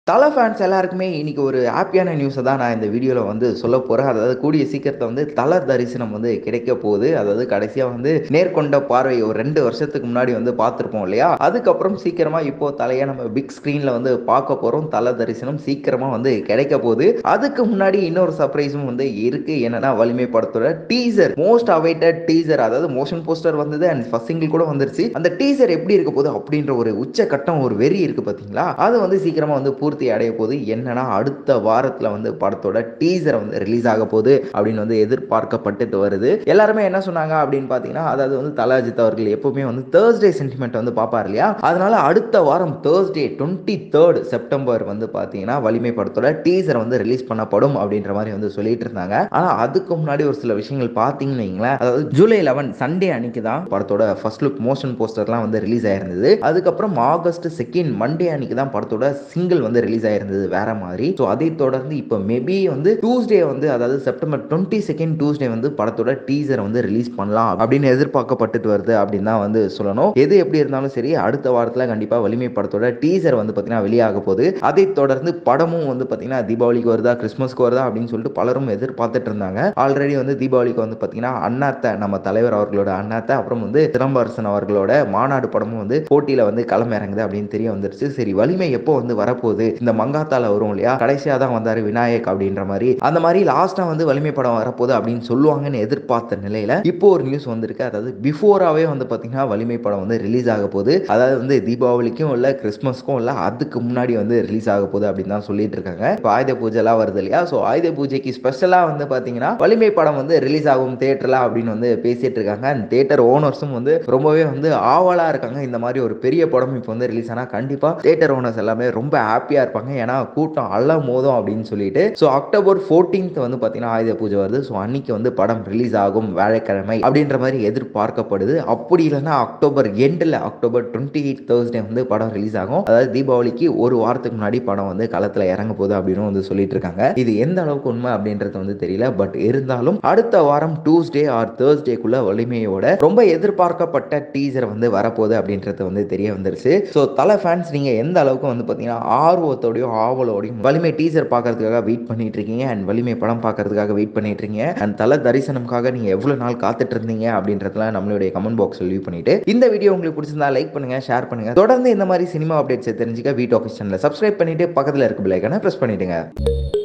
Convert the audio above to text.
தல ஃபேன்ஸ் எல்லாருக்குமே இன்னைக்கு ஒரு ஹாப்பியான நியூஸை தான் நான் இந்த வீடியோவில் வந்து சொல்ல போகிறேன் அதாவது கூடிய சீக்கிரத்தை வந்து தல தரிசனம் வந்து கிடைக்க போகுது அதாவது கடைசியாக வந்து நேர்கொண்ட பார்வை ஒரு ரெண்டு வருஷத்துக்கு முன்னாடி வந்து பார்த்துருப்போம் இல்லையா அதுக்கப்புறம் சீக்கிரமாக இப்போ தலையை நம்ம பிக் ஸ்க்ரீனில் வந்து பார்க்க போகிறோம் தல தரிசனம் சீக்கிரமாக வந்து கிடைக்க போகுது அதுக்கு முன்னாடி இன்னொரு சர்ப்ரைஸும் வந்து இருக்கு என்னன்னா வலிமை படத்தோட டீசர் மோஸ்ட் அவைட்டட் டீசர் அதாவது மோஷன் போஸ்டர் வந்தது அண்ட் ஃபர்ஸ்ட் சிங்கிள் கூட வந்துருச்சு அந்த டீசர் எப்படி இருக்க போகுது அப்படின்ற ஒரு உச்ச கட்டம் ஒரு வெறி இருக்கு பார்த்தீங்களா அது வந்து சீக்கிரமாக வந்து பூர்த்தி அடைய போகுது என்னன்னா அடுத்த வாரத்தில் வந்து படத்தோட டீசர் வந்து ரிலீஸ் ஆக போகுது அப்படின்னு வந்து எதிர்பார்க்கப்பட்டுட்டு வருது எல்லாருமே என்ன சொன்னாங்க அப்படின்னு பார்த்தீங்கன்னா அதாவது வந்து தலாஜித் அவர்கள் எப்பவுமே வந்து தேர்ஸ்டே சென்டிமெண்ட் வந்து பார்ப்பார் இல்லையா அதனால அடுத்த வாரம் தேர்ஸ்டே டுவெண்ட்டி தேர்ட் செப்டம்பர் வந்து பார்த்தீங்கன்னா வலிமை படத்தோட டீசர் வந்து ரிலீஸ் பண்ணப்படும் அப்படின்ற மாதிரி வந்து சொல்லிட்டு இருந்தாங்க ஆனால் அதுக்கு முன்னாடி ஒரு சில விஷயங்கள் பார்த்தீங்கன்னு வைங்களேன் அதாவது ஜூலை லெவன் சண்டே அன்னைக்கு தான் படத்தோட ஃபர்ஸ்ட் லுக் மோஷன் போஸ்டர்லாம் வந்து ரிலீஸ் ஆயிருந்தது அதுக்கப்புறம் ஆகஸ்ட் செகண்ட் மண்டே அன்னைக்கு தான் படத்தோட சிங்கிள் வந்து ரிலீஸ் ஆயிருந்தது வேற மாதிரி ஸோ அதை தொடர்ந்து இப்போ மேபி வந்து டூஸ்டே வந்து அதாவது செப்டம்பர் டுவெண்ட்டி செகண்ட் டூஸ்டே வந்து படத்தோட டீசர் வந்து ரிலீஸ் பண்ணலாம் அப்படின்னு எதிர்பார்க்கப்பட்டுட்டு வருது அப்படின்னு தான் வந்து சொல்லணும் எது எப்படி இருந்தாலும் சரி அடுத்த வாரத்தில் கண்டிப்பாக வலிமை படத்தோட டீசர் வந்து பார்த்தீங்கன்னா வெளியாக போகுது அதை தொடர்ந்து படமும் வந்து பார்த்தீங்கன்னா தீபாவளிக்கு வருதா கிறிஸ்மஸ்க்கு வருதா அப்படின்னு சொல்லிட்டு பலரும் எதிர்பார்த்துட்டு இருந்தாங்க ஆல்ரெடி வந்து தீபாவளிக்கு வந்து பார்த்தீங்கன்னா அண்ணாத்த நம்ம தலைவர் அவர்களோட அண்ணாத்த அப்புறம் வந்து சிலம்பரசன் அவர்களோட மாநாடு படமும் வந்து போட்டியில் வந்து களம் இறங்குது அப்படின்னு தெரிய வந்துருச்சு சரி வலிமை எப்போ வந்து வரப்போகுது இந்த மங்காத்தால வரும் இல்லையா கடைசியாக தான் வந்தார் விநாயக் அப்படின்ற மாதிரி அந்த மாதிரி லாஸ்ட்டாக வந்து வலிமை படம் வரப்போகுது அப்படின்னு சொல்லுவாங்கன்னு எதிர்பார்த்த நிலையில் இப்போ ஒரு நியூஸ் வந்திருக்கு அதாவது பிஃபோராகவே வந்து பார்த்தீங்கன்னா வலிமை படம் வந்து ரிலீஸ் ஆக போகுது அதாவது வந்து தீபாவளிக்கும் இல்லை கிறிஸ்மஸ்க்கும் இல்லை அதுக்கு முன்னாடி வந்து ரிலீஸ் ஆக போகுது அப்படின்னு தான் சொல்லிட்டு இருக்காங்க இப்போ ஆயுத பூஜைலாம் வருது இல்லையா ஸோ ஆயுத பூஜைக்கு ஸ்பெஷலாக வந்து பார்த்தீங்கன்னா வலிமை படம் வந்து ரிலீஸ் ஆகும் தேட்டரில் அப்படின்னு வந்து பேசிட்டு இருக்காங்க அந்த தேட்டர் ஓனர்ஸும் வந்து ரொம்பவே வந்து ஆவலாக இருக்காங்க இந்த மாதிரி ஒரு பெரிய படம் இப்போ வந்து ரிலீஸ் ஆனால் கண்டிப்பாக தேட்டர் ஓனர்ஸ் எல்லாமே ரொம்ப ஹாப்பியாக இருப்பாங்க ஏன்னா கூட்டம் அள்ள மோதும் அப்படின்னு சொல்லிட்டு ஸோ அக்டோபர் ஃபோர்டீன்த் வந்து பார்த்தீங்கன்னா ஆயுத பூஜை வருது ஸோ அன்னைக்கு வந்து படம் ரிலீஸ் ஆகும் வியாழக்கிழமை அப்படின்ற மாதிரி எதிர்பார்க்கப்படுது அப்படி இல்லைன்னா அக்டோபர் எண்டில் அக்டோபர் டுவெண்ட்டி எயிட் தேர்ஸ்டே வந்து படம் ரிலீஸ் ஆகும் அதாவது தீபாவளிக்கு ஒரு வாரத்துக்கு முன்னாடி படம் வந்து களத்தில் இறங்க போகுது அப்படின்னு வந்து சொல்லிட்டு இருக்காங்க இது எந்த அளவுக்கு உண்மை அப்படின்றது வந்து தெரியல பட் இருந்தாலும் அடுத்த வாரம் டியூஸ்டே ஆர் தேர்ஸ்டேக்குள்ள வலிமையோட ரொம்ப எதிர்பார்க்கப்பட்ட டீசர் வந்து வரப்போகுது அப்படின்றது வந்து தெரிய வந்துருச்சு ஸோ தலை ஃபேன்ஸ் நீங்கள் எந்த அளவுக்கு வந்து பார்த்தீங்கன்னா ஆர்வத்தோடையும் ஆவலோடையும் வலிமை டீசர் பார்க்கறதுக்காக வெயிட் பண்ணிட்டு இருக்கீங்க அண்ட் வலிமை படம் பார்க்கறதுக்காக வெயிட் பண்ணிட்டு இருக்கீங்க அண்ட் தலை தரிசனம்காக நீங்கள் எவ்வளோ நாள் காத்துட்டு இருந்தீங்க அப்படின்றதுலாம் நம்மளுடைய கமெண்ட் பாக்ஸ் லீவ் பண்ணிட்டு இந்த வீடியோ உங்களுக்கு பிடிச்சிருந்தா லைக் பண்ணுங்க ஷேர் பண்ணுங்க தொடர்ந்து இந்த மாதிரி சினிமா அப்டேட்ஸை தெரிஞ்சுக்க வீட் ஆஃபீஸ் சேனலை சப்ஸ்கிரைப் பண்ணிட்டு பக்கத்தில் இருக்க பிள்ளைக்கான ப்ரெஸ் பண்ணிடுங்க